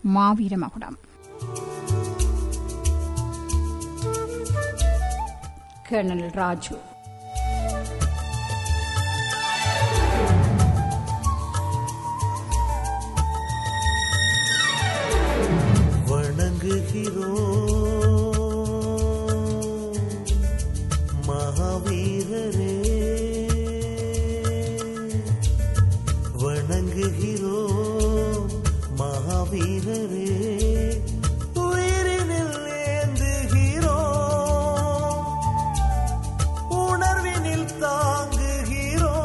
மாவீர மகுடம் கர்னல் ராஜு வணங்குகிறோம் மகாவீரரே வணங்குகிறோம் மகாவீரரே உயிரினில் ஏந்துகிறோம் உணர்வினில் தாங்குகிறோம்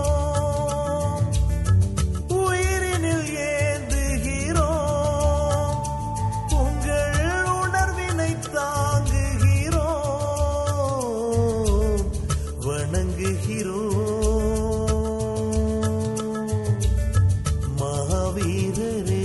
உயிரினில் ஏந்துகிறோம் உங்கள் உணர்வினை தாங்குகிறோம் வணங்குகிறோம் மகாவீரரே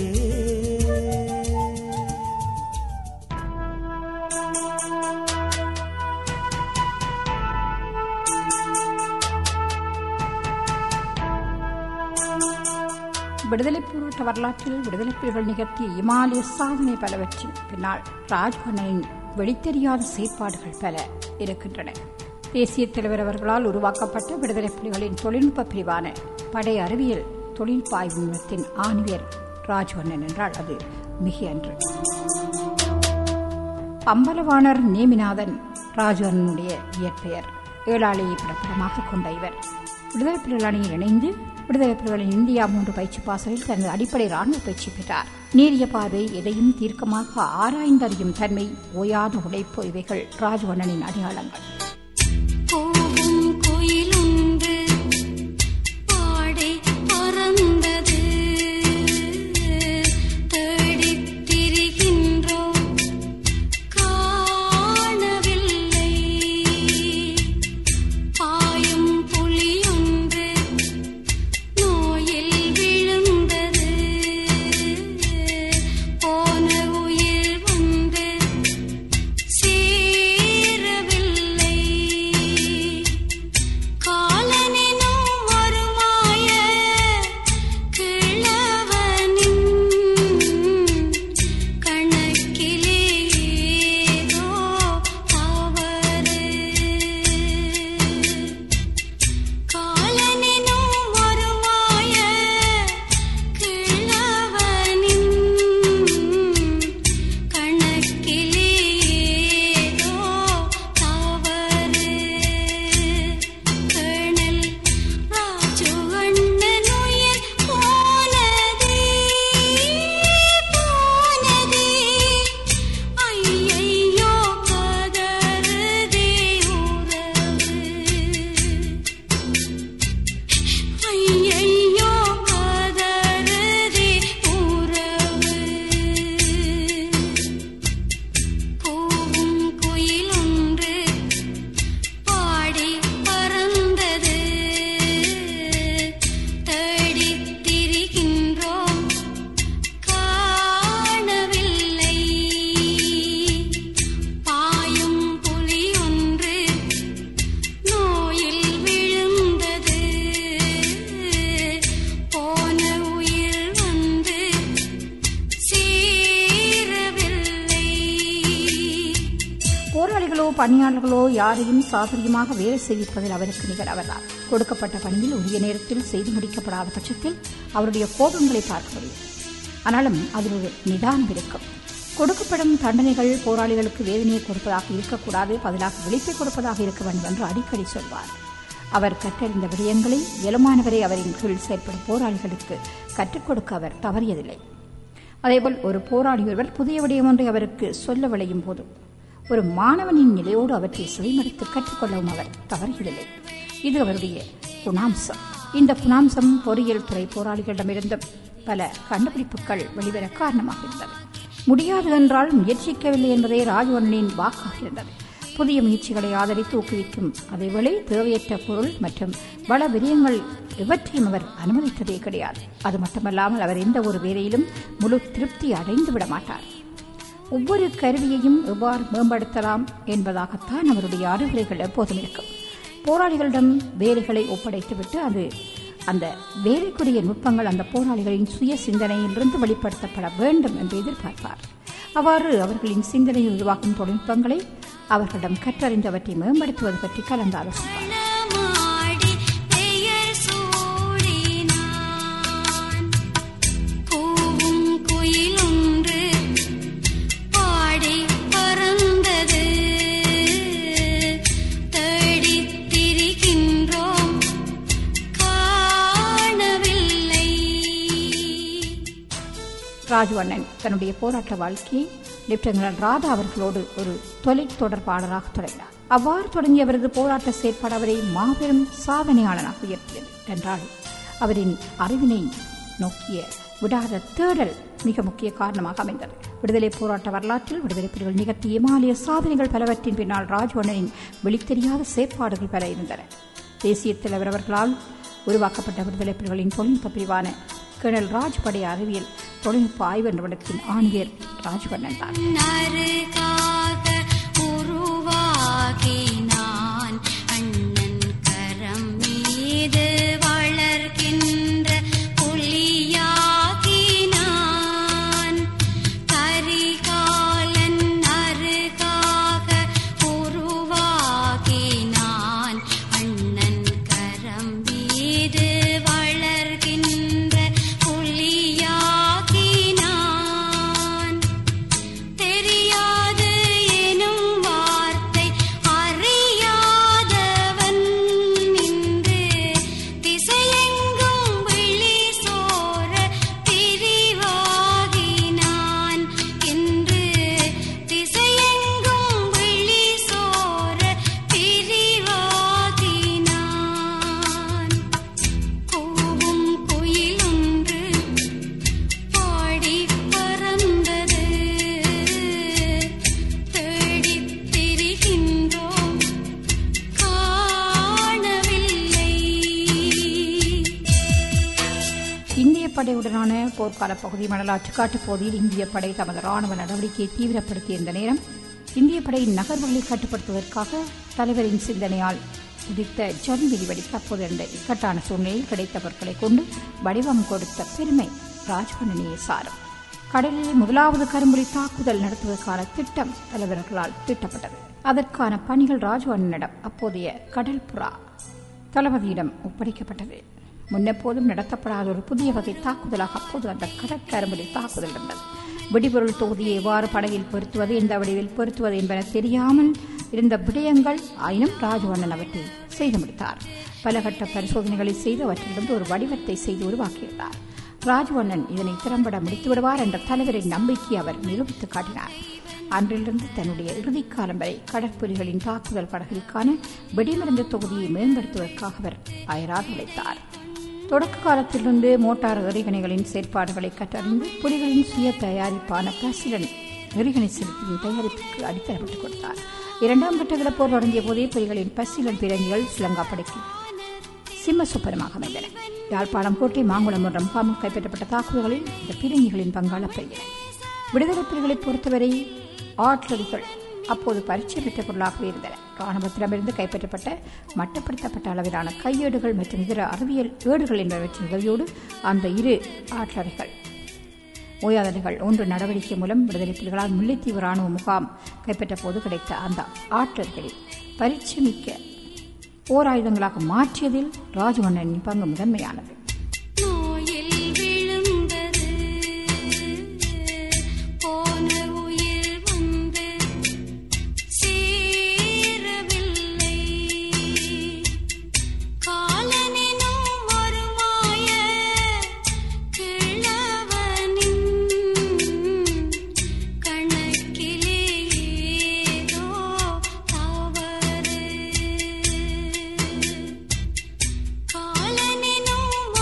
விடுதலைப் போராட்ட வரலாற்றில் விடுதலைப் புலிகள் நிகழ்த்திய இமாலய சாதனை பலவற்றின் பின்னால் ராஜ்கண்ணனின் வெளித்தெரியாத செயற்பாடுகள் பல இருக்கின்றன தேசிய தலைவர் அவர்களால் உருவாக்கப்பட்ட விடுதலைப் புலிகளின் தொழில்நுட்ப பிரிவான படை அறிவியல் தொழில்நுட்ப ஆய்வு நிறுவனத்தின் ஆணியர் ராஜ்வண்ணன் என்றால் அது மிகையன்று அம்பலவாணர் நேமிநாதன் ராஜவனுடைய இயற்பெயர் ஏழாளியை பிறப்பிடமாக கொண்ட இவர் விடுதலை புலிகள் அணியில் இணைந்து விடுதலை புலிகளின் இந்தியா மூன்று பயிற்சி பாசலில் தனது அடிப்படை ராணுவ பயிற்சி பெற்றார் நீரிய பார்வை எதையும் தீர்க்கமாக ஆராய்ந்தறியும் தன்மை ஓயாத உழைப்பு இவைகள் ராஜவண்ணனின் அடையாளங்கள் போகும் கோயிலுண்டு பாடை பறந்தது தேடித் திரிகின்றோம் காணவில்லை பாயும் புலியொன்று நோயில் விழுந்தது போன உயிர் வந்து சேரவில்லை காலனினும் வருமாய கிழவனின் கணக்கிலே ஏதோ தவறு காலனினும் வருமாய கிழவனின் கணக்கிலே ஏதோ தவறு கணல் ராஜு அண்ணன் உயிர் போனதே போனதே ஐயையோ கதறுதே உறவு ஐயையோ கதறுதே உறவு கூவும் குயிலொன்று பாடி பறந்தது தேடித் திரிகின்றோம் காணவில்லை பாயும் புலியொன்று நோயில் விழுந்தது போன உயிர் வந்து சேரவில்லை போராளிகளோ பணியாளர்களோ யாரையும் சாதுரியமாக வேலை செய்விப்பதில் அவருக்கு நிகர் அவர்தான் கொடுக்கப்பட்ட பணியில் உரிய நேரத்தில் செய்து முடிக்கப்படாத பட்சத்தில் அவருடைய கோபங்களை பார்க்க முடியும் ஆனாலும் அதில் ஒரு நிதானம் இருக்கும் கொடுக்கப்படும் தண்டனைகள் போராளிகளுக்கு வேதனையை கொடுப்பதாக இருக்கக்கூடாது பதிலாக விழிப்பை கொடுப்பதாக இருக்க வேண்டும் என்று அடிக்கடி சொல்வார் அவர் கற்றறிந்த விடயங்களை இயலுமானவரை அவரின் கீழ் செயல்படும் போராளிகளுக்கு கற்றுக் கொடுக்க அவர் தவறியதில்லை அதேபோல் ஒரு போராளி ஒருவர் புதிய விடயம் ஒன்றை அவருக்கு சொல்ல விளையும் போது ஒரு மாணவனின் நிலையோடு அவற்றை செவிமடுத்து கற்றுக்கொள்ளவும் அவர் தவறியதில்லை இது அவருடைய குணாம்சம் இந்த குணாம்சம் பொறியியல் துறை போராளிகளிடமிருந்தும் பல கண்டுபிடிப்புகள் வெளிவர காரணமாக இருந்தது முடியாது என்றால் முயற்சிக்கவில்லை என்பதே ராஜவண்ணனின் வாக்காக இருந்தது புதிய முயற்சிகளை ஆதரித்து ஊக்குவிக்கும் அதேவேளை தேவையற்ற பொருள் மற்றும் வள விரயங்கள் இவற்றையும் அவர் அனுமதித்ததே கிடையாது அது மட்டுமல்லாமல் அவர் எந்த ஒரு வேலையிலும் முழு திருப்தி அடைந்து விட மாட்டார் ஒவ்வொரு கருவியையும் எவ்வாறு மேம்படுத்தலாம் என்பதாகத்தான் அவருடைய அறிவுரைகள் எப்போதும் இருக்கும் போராளிகளிடம் வேலைகளை ஒப்படைத்துவிட்டு அது அந்த வேலைக்குரிய நுட்பங்கள் அந்த போராளிகளின் சுய சிந்தனையிலிருந்து வெளிப்படுத்தப்பட வேண்டும் என்று எதிர்பார்ப்பார் அவ்வாறு அவர்களின் சிந்தனையை உருவாக்கும் தொழில்நுட்பங்களை அவர்களிடம் கற்றறிந்தவற்றை மேம்படுத்துவது பற்றி கலந்து ஆலோசிப்பார் மாடி பெயர் சூடினான் கூவும் குயிலொன்று பாடி பறந்தது தேடித் திரிகின்றோம் காணவில்லை ராஜவண்ணன் தன்னுடைய போராட்ட வாழ்க்கையை லெப்டினன்ட் ராதா அவர்களோடு ஒரு தொழில் தொடர்பாளராக தொடங்கினார் அவ்வாறு தொடங்கிய அவரது போராட்ட செயற்பாடு அவரை மாபெரும் சாதனையாளனாக உயர்த்தியது என்றால் அவரின் அறிவினை நோக்கிய விடாத தேடல் மிக முக்கிய காரணமாக அமைந்தது விடுதலை போராட்ட வரலாற்றில் விடுதலை புலிகள் நிகழ்த்திய இமாலய சாதனைகள் பலவற்றின் பின்னால் ராஜ்வண்ணனின் வெளித்தெரியாத செயற்பாடுகள் பல இருந்தன தேசிய தலைவர் அவர்களால் உருவாக்கப்பட்ட விடுதலை புலிகளின் தொழில்நுட்ப பிரிவான கேர்னல் ராஜ்படை அறிவியல் தொழில்நுட்ப ஆய்வு நிறுவனத்தின் ஆணியர் ராஜ்வண்ணன் தான் நறுகாக உருவாகினான் அண்ணன் கரம் மீது வளர்கின்ற புலியாகினான் கரிகாலன் நறுகாக உருவாகினான் அண்ணன் கரம் மீது வளர்கின்ற புலியாகினான் தெரியாது எனும் வார்த்தை அறியாதவன் நின்று திசையெங்கும் விழி சோர திரிவாகினான் என்று திசையெங்கும் விழி சோர திரிவாகினான் கூவும் குயிலொன்று பாடி பறந்தது தேடித் திரிகின்றோம் காணவில்லை இந்திய படையுடனான போர்க்கால பகுதி மணலாற்று காட்டுப் பகுதியில் இந்திய படை தமது ராணுவ நடவடிக்கையை தீவிரப்படுத்திய இந்த நேரம் இந்திய படையின் நகர்வுகளை கட்டுப்படுத்துவதற்காக தலைவரின் சிந்தனையால் உதித்த ஜன் விதிவெடிக்கு அப்போது இருந்த இக்கட்டான சூழ்நிலையில் கிடைத்த பொருட்களை கொண்டு வடிவம் கொடுத்த பெருமை ராஜ்வண்ணனையே சாரும் கடலில் முதலாவது கரும்புலி தாக்குதல் நடத்துவதற்கான திட்டம் தலைவர்களால் தீட்டப்பட்டது அதற்கான பணிகள் ராஜ்வண்ணனிடம் அப்போதைய கடல் புறா தளபதியிடம் ஒப்படைக்கப்பட்டது முன்னெப்போதும் நடத்தப்படாத ஒரு புதிய வகை தாக்குதலாக அப்போது அந்த கடற்கரும்புலி தாக்குதல் இருந்தது வெடிபொருள் தொகுதியை எவ்வாறு படகில் பொருத்துவது எந்த வடிவில் பொருத்துவது என்பன தெரியாமல் இருந்த விடயங்கள் ஆயினும் ராஜவண்ணன் அவற்றை செய்து முடித்தார் பல கட்ட பரிசோதனைகளை செய்து அவற்றிலிருந்து ஒரு வடிவத்தை செய்து உருவாக்கியிருந்தார் ராஜவண்ணன் இதனை திறம்பட முடித்து விடுவார் என்ற தலைவரின் நம்பிக்கை அவர் நிரூபித்து காட்டினார் அன்றிலிருந்து தன்னுடைய இறுதிக்காலம் வரை கடற்புலிகளின் தாக்குதல் படகிற்கான வெடிமருந்து தொகுதியை மேம்படுத்துவதற்காக அவர் அயராது உழைத்தார் தொடக்க காலத்திலிருந்து மோட்டார் எறிகணைகளின் செயற்பாடுகளை கற்றறிந்து புலிகளின் சுய தயாரிப்பான பசிலன் எறிகணை செலுத்தியின் தயாரிப்புக்கு அடித்தளமிட்டுக் கொடுத்தார் இரண்டாம் கட்ட இழப்போர் தொடங்கிய போதே புலிகளின் பசிலன் பிறங்கிகள் ஸ்ரீலங்கா படைக்கு சிம்ம சுப்பரமாக அமைந்தன யாழ்ப்பாணம் கோட்டை மாங்குளம் என்ற முகாமில் கைப்பற்றப்பட்ட தாக்குதல்களில் இந்த பிரிங்கிகளின் பங்காளப் பெறுகின விடுதலை புலிகளை பொறுத்தவரை ஆட்லரிகள் அப்போது பரீட்சை பெற்ற பொருளாகவே இருந்தன ராணுவத்திடமிருந்து கைப்பற்றப்பட்ட மட்டப்படுத்தப்பட்ட அளவிலான கையேடுகள் மற்றும் இதர அறிவியல் ஏடுகள் என்பவற்றின் உதவியோடு அந்த இரு ஆட்லரிகள் ஓயாதலைகள் ஒன்று நடவடிக்கை மூலம் விடுதலை புலிகளால் முல்லைத்தீவு ராணுவ முகாம் கைப்பற்ற போது கிடைத்த அந்த ஆற்றல்களை பரிச்சமிக்க போர் ஆயுதங்களாக மாற்றியதில் ராஜவண்ணனின் பங்கு முதன்மையானது நோயில் விழுந்தது போன உயிர் வந்து சேரவில்லை காலனினும் மறுமாய கிழவனின் கணக்கிலே ஏதோ தவறு காலனினும்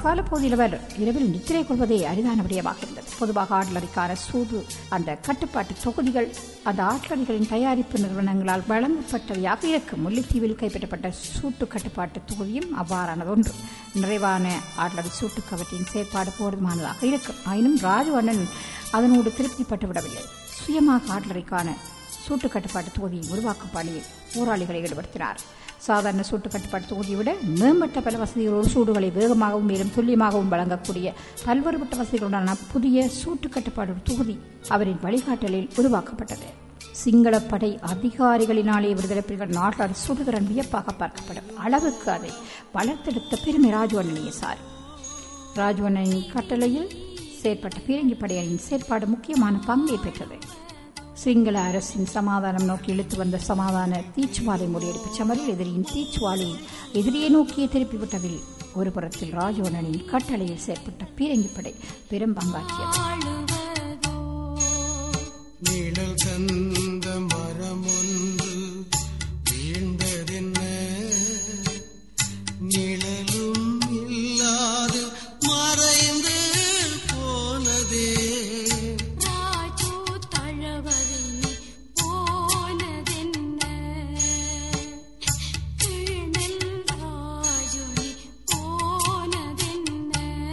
காலப்பகுதியில் அவர் இரவில் நித்திரை கொள்வதே அரிதான விடயமாக இருந்தது பொதுவாக ஆட்லரிக்கான சூது அந்த கட்டுப்பாட்டு தொகுதிகள் அந்த ஆட்லரிகளின் தயாரிப்பு நிறுவனங்களால் வழங்கப்பட்டவையாக இருக்கும் முல்லைத்தீவில் கைப்பற்றப்பட்ட சூட்டு கட்டுப்பாட்டு தொகுதியும் அவ்வாறானது ஒன்று நிறைவான ஆட்லரி சூட்டு கவற்றின் செயற்பாடு போதுமானதாக இருக்கும் ஆயினும் ராஜவண்ணன் அதனோடு திருப்திப்பட்டு விடவில்லை சுயமாக ஆட்லரிக்கான சூட்டு கட்டுப்பாட்டு தொகுதியை உருவாக்கும் பணியில் போராளிகளை ஈடுபடுத்தினார் சாதாரண சூட்டு கட்டுப்பாட்டு தொகுதியை விட மேம்பட்ட பல வசதிகளோடு சூடுகளை வேகமாகவும் மேலும் துல்லியமாகவும் வழங்கக்கூடிய பல்வேறுபட்ட வசதிகளுடனான புதிய சூட்டு கட்டுப்பாடு தொகுதி அவரின் வழிகாட்டலில் உருவாக்கப்பட்டது சிங்களப்படை அதிகாரிகளினாலே விடுதலை புலிகள் நாட்டார் சுடுதிறன் வியப்பாக பார்க்கப்படும் அளவுக்கு அதை வளர்த்தெடுத்த பெருமை ராஜவண்ணனையே சார் ராஜவண்ணனின் கட்டளையில் செயற்பட்ட பீரங்கி படையணியின் செயற்பாடு முக்கியமான பங்கை பெற்றது சிங்கள அரசின் சமாதானம் நோக்கி இழுத்து வந்த சமாதான தீச்சுவாலை முறியடிப்பு சமரில் எதிரியின் தீச்சுவாலை எதிரியை நோக்கியே திருப்பிவிட்டதில் ஒரு புறத்தில் ராஜவண்ணனின் கட்டளையில் செயற்பட்ட பீரங்கி படை பெரும் பங்காற்றியது வாழுவதோ நிழல் தந்த மரமொன்று வீழ்ந்ததென்ன நிழலும் இல்லாது மறைந்து போனதே ராஜு தழவரின் போனதென்ன கிழநெல் ராஜுனி போனதென்ன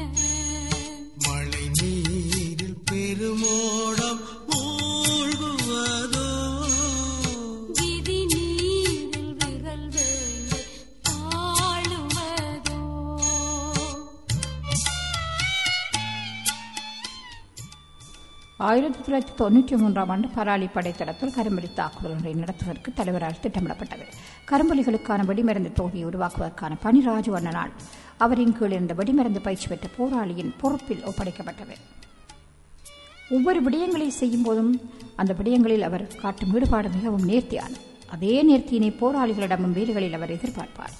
மழை நீரில் பெருமோடம் மூழ்குவதோ விதி நீரில் விரல் வேண்டு தாழுவதோ ஆயிரத்தி தொள்ளாயிரத்தி தொண்ணூற்றி மூன்றாம் ஆண்டு பராளி படைத்தளத்தில் கரும்பலி தாக்குதல்களை நடத்துவதற்கு தலைவரால் திட்டமிடப்பட்டது கரும்பலிகளுக்கான வெடிமருந்து தொகுதியை உருவாக்குவதற்கான பணி ராஜவண்ணனால் அவரின் கீழ் இருந்த வெடிமருந்து பயிற்சி பெற்ற போராளியின் பொறுப்பில் ஒப்படைக்கப்பட்டது ஒவ்வொரு விடயங்களை செய்யும் போதும் அந்த விடயங்களில் அவர் காட்டும் ஈடுபாடு மிகவும் நேர்த்தியானது அதே நேர்த்தியினை போராளிகளிடமும் வீடுகளில் அவர் எதிர்பார்ப்பார்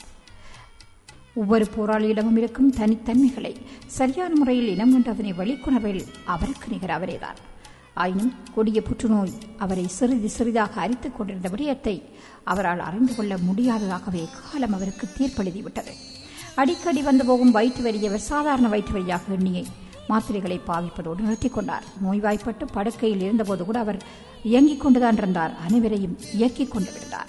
ஒவ்வொரு போராளியிடமும் இருக்கும் தனித்தன்மைகளை சரியான முறையில் இனம் கொண்டதனை வெளிக்கொணர்வில் அவருக்கு நிகர் அவரேதான் ஆயினும் கொடிய புற்றுநோய் அவரை சிறிது சிறிதாக அரித்துக் கொண்டிருந்த விடயத்தை அவரால் அறிந்து கொள்ள முடியாததாகவே காலம் அவருக்கு தீர்ப்பெழுதிவிட்டது அடிக்கடி வந்து போகும் வயிற்று வலியவர் சாதாரண வயிற்று வலியாக எண்ணியை மாத்திரைகளை பாவிப்பதோடு நிறுத்திக் கொண்டார் நோய்வாய்ப்பட்டு படுக்கையில் இருந்தபோது கூட அவர் இயங்கிக் கொண்டுதான் இருந்தார் அனைவரையும் இயக்கிக் கொண்டு விடுந்தார்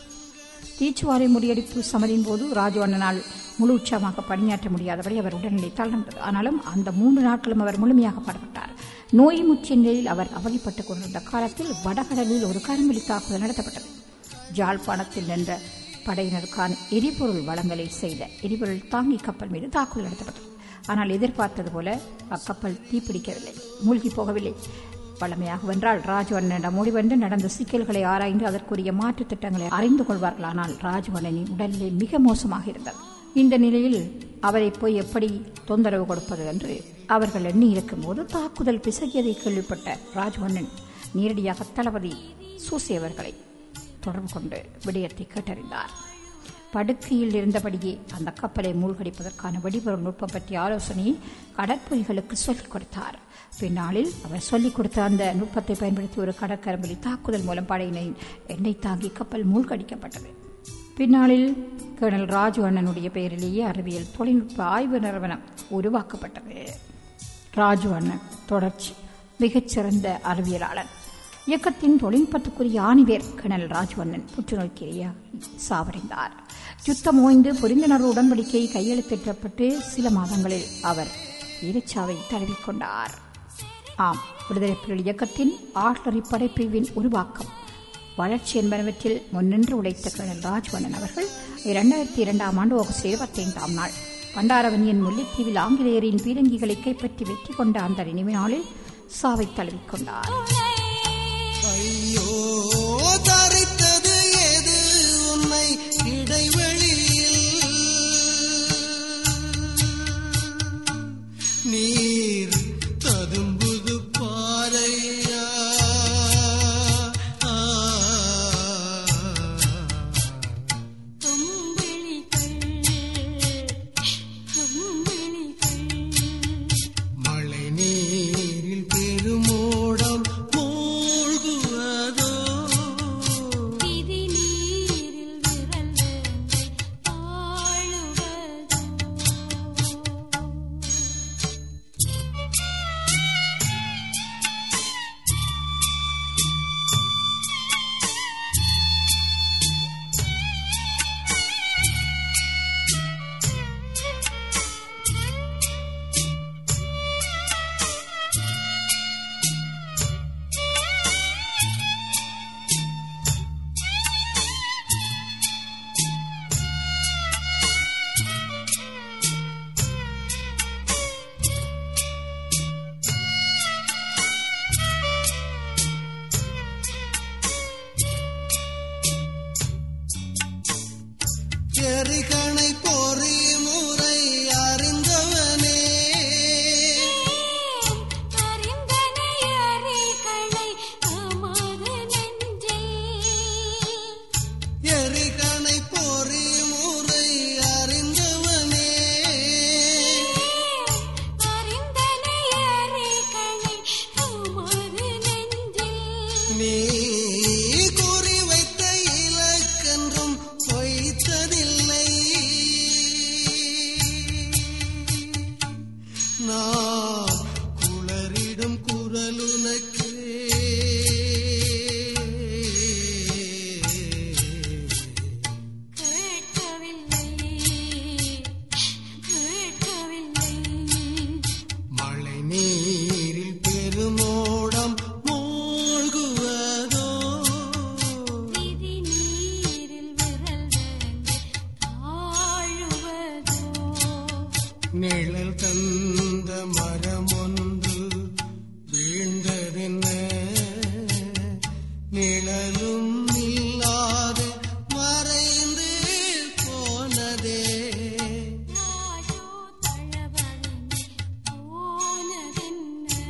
தீச்சுவாலை முறியடிப்பு சமரின் போது ராஜவண்ணனால் முழு உற்சாகமாக பணியாற்ற முடியாதபடி அவர் உடல்நிலை தளர்ந்தது ஆனாலும் அந்த மூன்று நாட்களும் அவர் முழுமையாக பாடுபட்டார் நோய் முற்றிய நிலையில் அவர் அவதிப்பட்டுக் கொண்டிருந்த காலத்தில் வடகடலில் ஒரு கரும்பலி தாக்குதல் நடத்தப்பட்டது ஜாழ்ப்பாணத்தில் நின்ற படையினருக்கான எரிபொருள் வழங்கலை செய்த எரிபொருள் தாங்கி கப்பல் மீது தாக்குதல் நடத்தப்பட்டது ஆனால் எதிர்பார்த்தது போல அக்கப்பல் தீப்பிடிக்கவில்லை மூழ்கி போகவில்லை வழமையாக வென்றால் ராஜவண்ணனிடம் முடிவென்று நடந்த சிக்கல்களை ஆராய்ந்து அதற்குரிய மாற்றுத் திட்டங்களை அறிந்து கொள்வார்கள் ஆனால் ராஜவண்ணனின் உடல்நிலை மிக மோசமாக இருந்தது இந்த நிலையில் அவரை போய் எப்படி தொந்தரவு கொடுப்பது என்று அவர்கள் எண்ணி இருக்கும்போது தாக்குதல் பிசகியதை கேள்விப்பட்ட ராஜவண்ணன் நேரடியாக தளபதி சூசி அவர்களை தொடர்பு கொண்டு விடயத்தை கேட்டறிந்தார் படுக்கையில் இருந்தபடியே அந்த கப்பலை மூழ்கடிப்பதற்கான வெடிபொருள் நுட்பம் பற்றிய ஆலோசனையை கடற்புலிகளுக்கு சொல்லிக் கொடுத்தார் பின்னாளில் அவர் சொல்லிக் கொடுத்த அந்த நுட்பத்தை பயன்படுத்தி ஒரு கடற்கரம்பலி தாக்குதல் மூலம் படையினரின் எண்ணெய் தாங்கி கப்பல் மூழ்கடிக்கப்பட்டது பின்னாளில் கேர்னல் ராஜு அண்ணனுடைய பெயரிலேயே அறிவியல் தொழில்நுட்ப ஆய்வு நிறுவனம் உருவாக்கப்பட்டது ராஜு அண்ணன் தொடர்ச்சி மிகச்சிறந்த அறிவியலாளர் இயக்கத்தின் தொழில்நுட்பத்துக்குரிய ஆணிவேர் கர்னல் ராஜவண்ணன் புற்றுநோய்க்கிலேயே சாவடைந்தார் யுத்தம் ஓய்ந்து புரிந்துணர்வு உடன்படிக்கை கையெழுத்திட்டப்பட்டு சில மாதங்களில் அவர் ஈரச்சாவை தழுவிக்கொண்டார் ஆம் விடுதலை புலிகள் இயக்கத்தின் ஆட்லரி படைப்பிரிவின் உருவாக்கம் வளர்ச்சி என்பனவற்றில் முன்னின்று உழைத்த கர்னல் ராஜ்வண்ணன் அவர்கள் இரண்டாயிரத்தி இரண்டாம் ஆண்டு ஆகஸ்ட் இருபத்தி ஐந்தாம் நாள் பண்டாரவனியின் முல்லைத்தீவில் ஆங்கிலேயரின் பீரங்கிகளை கைப்பற்றி வெற்றி கொண்ட அந்த நினைவு நாளில் சாவை தழுவிக்கொண்டார் ஐயோ தரித்தது எது உன்னை இடைவெளியில் நீர் ததும்புது பாறையா ஆ. மழை நீரில் பெருமோடம் மூழ்குவதோ உடலுனக்கே கேட்கவில்லை கேட்கவில்லை மழை நீரில் பெருமோடம் மூழ்குவதோ விதி நீரில் விரல் வேண்டி தாழுவதோ நிழல் தந்த மரம் ஒன்று வீழ்ந்ததென்ன நிழலும் இல்லாது மறைந்து போனதே ராஜோ தழவழிந்து போனதென்ன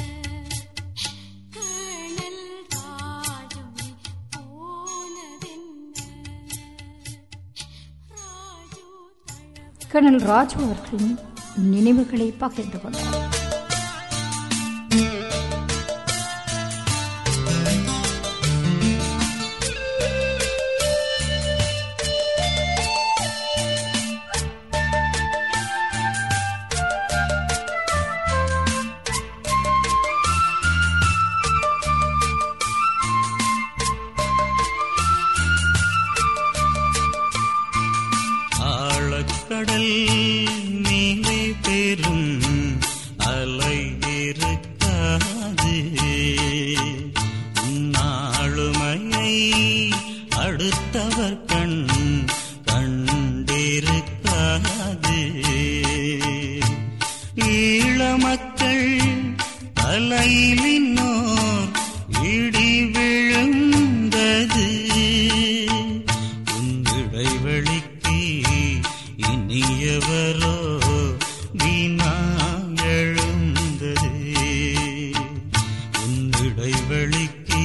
கேணல் ராஜுனி போனதென்ன ராஜோ தழவ கர்னல் ராஜு அவர்களின் நினைவுகளை பகிர்ந்து கொண்டார் ஆழக்கடல் மேலே பெரும் அலை இருக்காது உன்னாளுமையை அடுத்தவர் கண் கண்டிருக்காது ஈழமக்கள் தலையில் இன்னோர் இடி விழுந்தது உன் இடைவெளிக்கு இனியவரோ வீணா எழுந்தது உன் இடைவெளிக்கு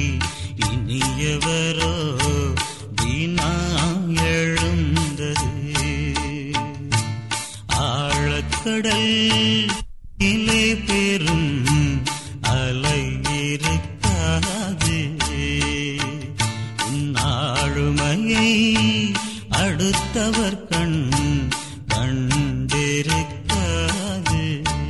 இனியவரோ வீணா எழுந்தது ஆழக்கடல் இலே பெரும் அலை இருக்காது உன் ஆளுமையை அடுத்தவர் கண் கண்டிருக்காது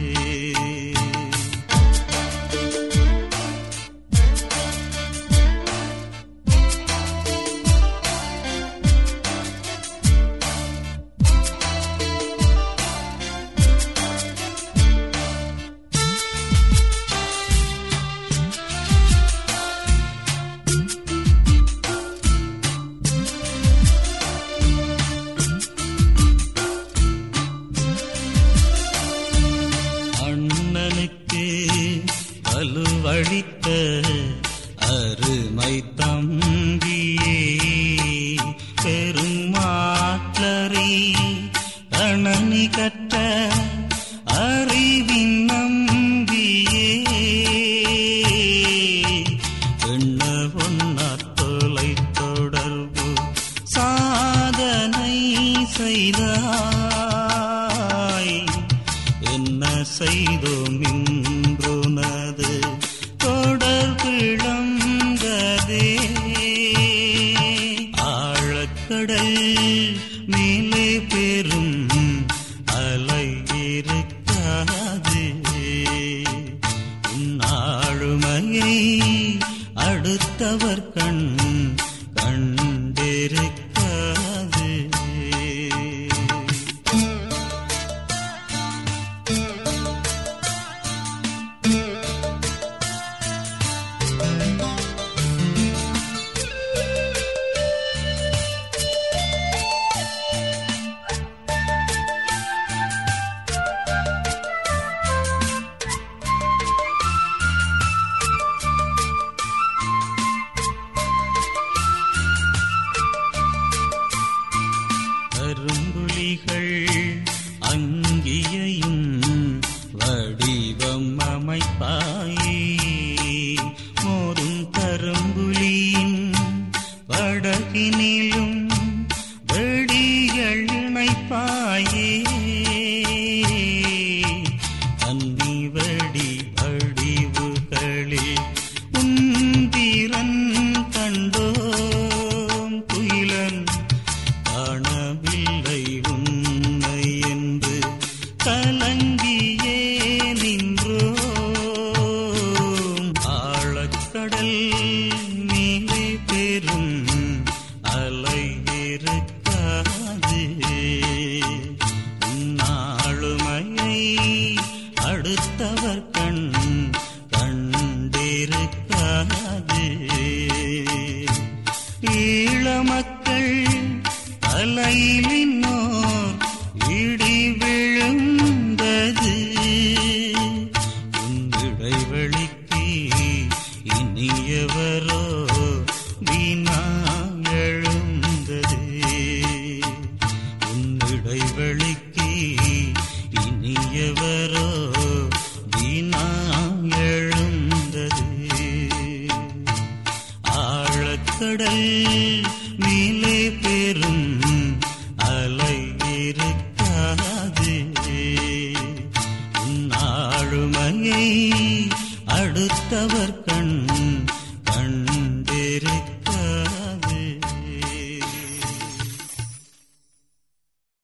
அண்ணனுக்கு வலுவழித்த அருமை தம்பியே பெருமாற்றரை கணனி கற்ற அறிவின் நம்பியே எண்ண ஒன்னார் தொலை தொடர்பு சாதனை செய்தாய் என்ன செய்தோம் இன்றுனது தொடர் விளங்கதே ஆழக்கடல் மேலே பெரும் அலை இருக்காது உன் ஆளுமையை அடுத்தவர் கண் கண்டிருக்காது கரும்புலிகள் அங்கியையும் வடிவம் அமைப்பாயே மோதும் கரும்புலியின் படகினிலும் வெடிகள் இணைப்பாயே கன்னி வெடி வடிவுகளில் உந்திரன் கண்டோம் குயிலன் காணவில்லை உன்னை என்று கலங்கியே நின்றோ கண் கண்டிருக்காது ஈழமக்கள் தலையில் இன்னோர் இடி விழுந்தது உன் இடைவெளிக்கு இனியவரோ வீணா எழுந்தது உன் இடைவெளிக்கு இனியவரோ வீணா எழுந்தது ஆழக்கடல் மேலே பெரும் அலை இருக்காது உன் ஆளுமையை அடுத்தவர் கண்